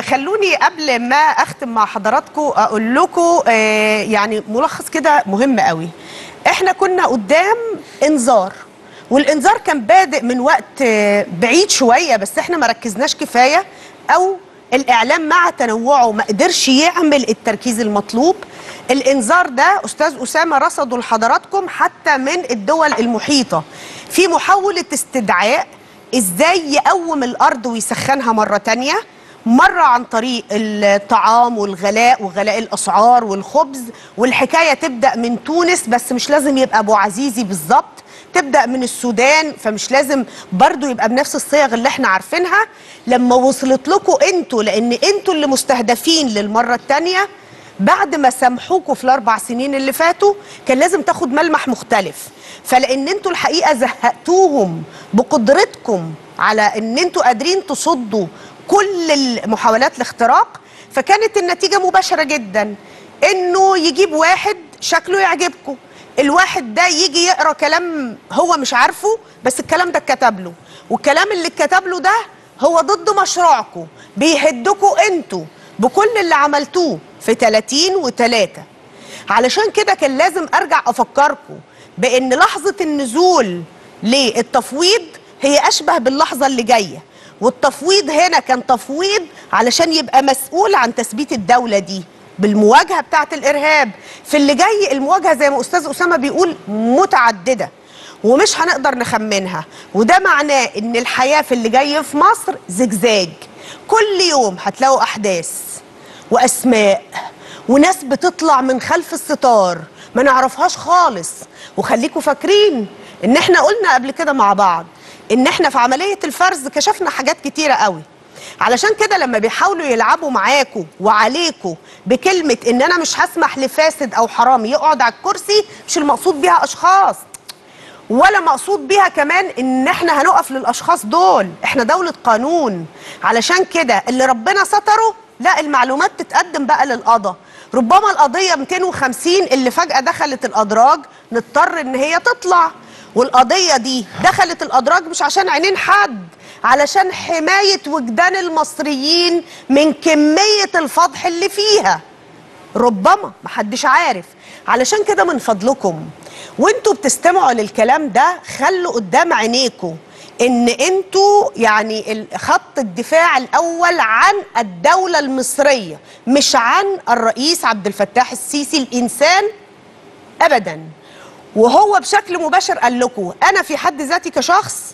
خلوني قبل ما اختم مع حضراتكم اقول لكم آه، يعني ملخص كده مهم قوي احنا كنا قدام انذار والانذار كان بادئ من وقت آه، بعيد شويه بس احنا ما ركزناش كفايه او الاعلام مع تنوعه ما قدرش يعمل التركيز المطلوب الانذار ده استاذ اسامه رصده لحضراتكم حتى من الدول المحيطه في محاوله استدعاء ازاي يقوم الارض ويسخنها مره تانية مرة عن طريق الطعام والغلاء وغلاء الأسعار والخبز والحكاية تبدأ من تونس بس مش لازم يبقى أبو عزيزي بالظبط تبدأ من السودان فمش لازم برضو يبقى بنفس الصيغ اللي احنا عارفينها لما وصلت لكم انتوا لأن انتوا اللي مستهدفين للمرة التانية بعد ما سامحوكوا في الاربع سنين اللي فاتوا كان لازم تاخد ملمح مختلف فلان انتوا الحقيقه زهقتوهم بقدرتكم على ان انتوا قادرين تصدوا كل المحاولات الاختراق فكانت النتيجه مباشره جدا انه يجيب واحد شكله يعجبكم الواحد ده يجي يقرا كلام هو مش عارفه بس الكلام ده اتكتب له والكلام اللي اتكتب له ده هو ضد مشروعكم بيهدكوا انتوا بكل اللي عملتوه في 30 و3 علشان كده كان لازم ارجع افكركم بان لحظه النزول للتفويض هي اشبه باللحظه اللي جايه والتفويض هنا كان تفويض علشان يبقى مسؤول عن تثبيت الدوله دي بالمواجهه بتاعه الارهاب في اللي جاي المواجهه زي ما استاذ اسامه بيقول متعدده ومش هنقدر نخمنها وده معناه ان الحياه في اللي جاي في مصر زجزاج كل يوم هتلاقوا احداث واسماء وناس بتطلع من خلف الستار ما نعرفهاش خالص وخليكم فاكرين ان احنا قلنا قبل كده مع بعض ان احنا في عمليه الفرز كشفنا حاجات كتيره قوي علشان كده لما بيحاولوا يلعبوا معاكوا وعليكوا بكلمه ان انا مش هسمح لفاسد او حرامي يقعد على الكرسي مش المقصود بيها اشخاص ولا مقصود بيها كمان ان احنا هنقف للاشخاص دول احنا دولة قانون علشان كده اللي ربنا ستره لا المعلومات تتقدم بقى للقضاء ربما القضية 250 اللي فجأة دخلت الأدراج نضطر ان هي تطلع والقضية دي دخلت الأدراج مش عشان عينين حد علشان حماية وجدان المصريين من كمية الفضح اللي فيها ربما محدش عارف علشان كده من فضلكم وانتوا بتستمعوا للكلام ده خلوا قدام عينيكم ان انتوا يعني ال- خط الدفاع الاول عن الدولة المصرية مش عن الرئيس عبد الفتاح السيسي الانسان ابدا وهو بشكل مباشر قال لكم انا في حد ذاتي كشخص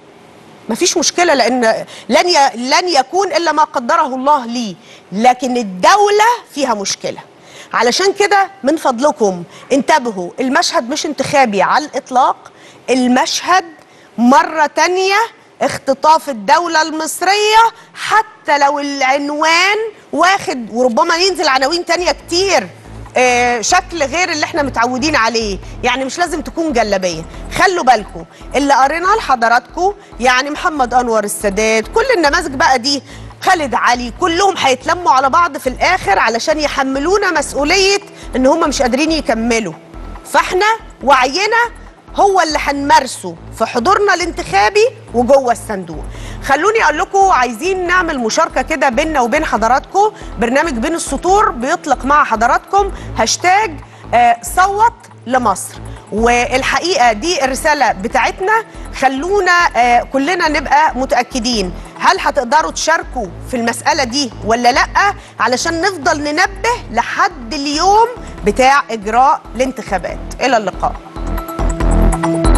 مفيش مشكلة لأن لن ي... لن يكون إلا ما قدره الله لي لكن الدولة فيها مشكلة علشان كده من فضلكم انتبهوا المشهد مش انتخابي على الإطلاق المشهد مرة تانية اختطاف الدولة المصرية حتى لو العنوان واخد وربما ينزل عناوين تانية كتير آه، شكل غير اللي احنا متعودين عليه يعني مش لازم تكون جلابيه خلوا بالكم اللي قريناه لحضراتكم يعني محمد انور السادات كل النماذج بقى دي خالد علي كلهم هيتلموا على بعض في الاخر علشان يحملونا مسؤوليه ان هم مش قادرين يكملوا فاحنا وعينا هو اللي هنمارسه في حضورنا الانتخابي وجوه الصندوق خلوني اقول لكم عايزين نعمل مشاركه كده بيننا وبين حضراتكم برنامج بين السطور بيطلق مع حضراتكم هاشتاج آه، صوت لمصر والحقيقه دي الرساله بتاعتنا خلونا آه، كلنا نبقى متاكدين هل هتقدروا تشاركوا في المساله دي ولا لا علشان نفضل ننبه لحد اليوم بتاع اجراء الانتخابات الى اللقاء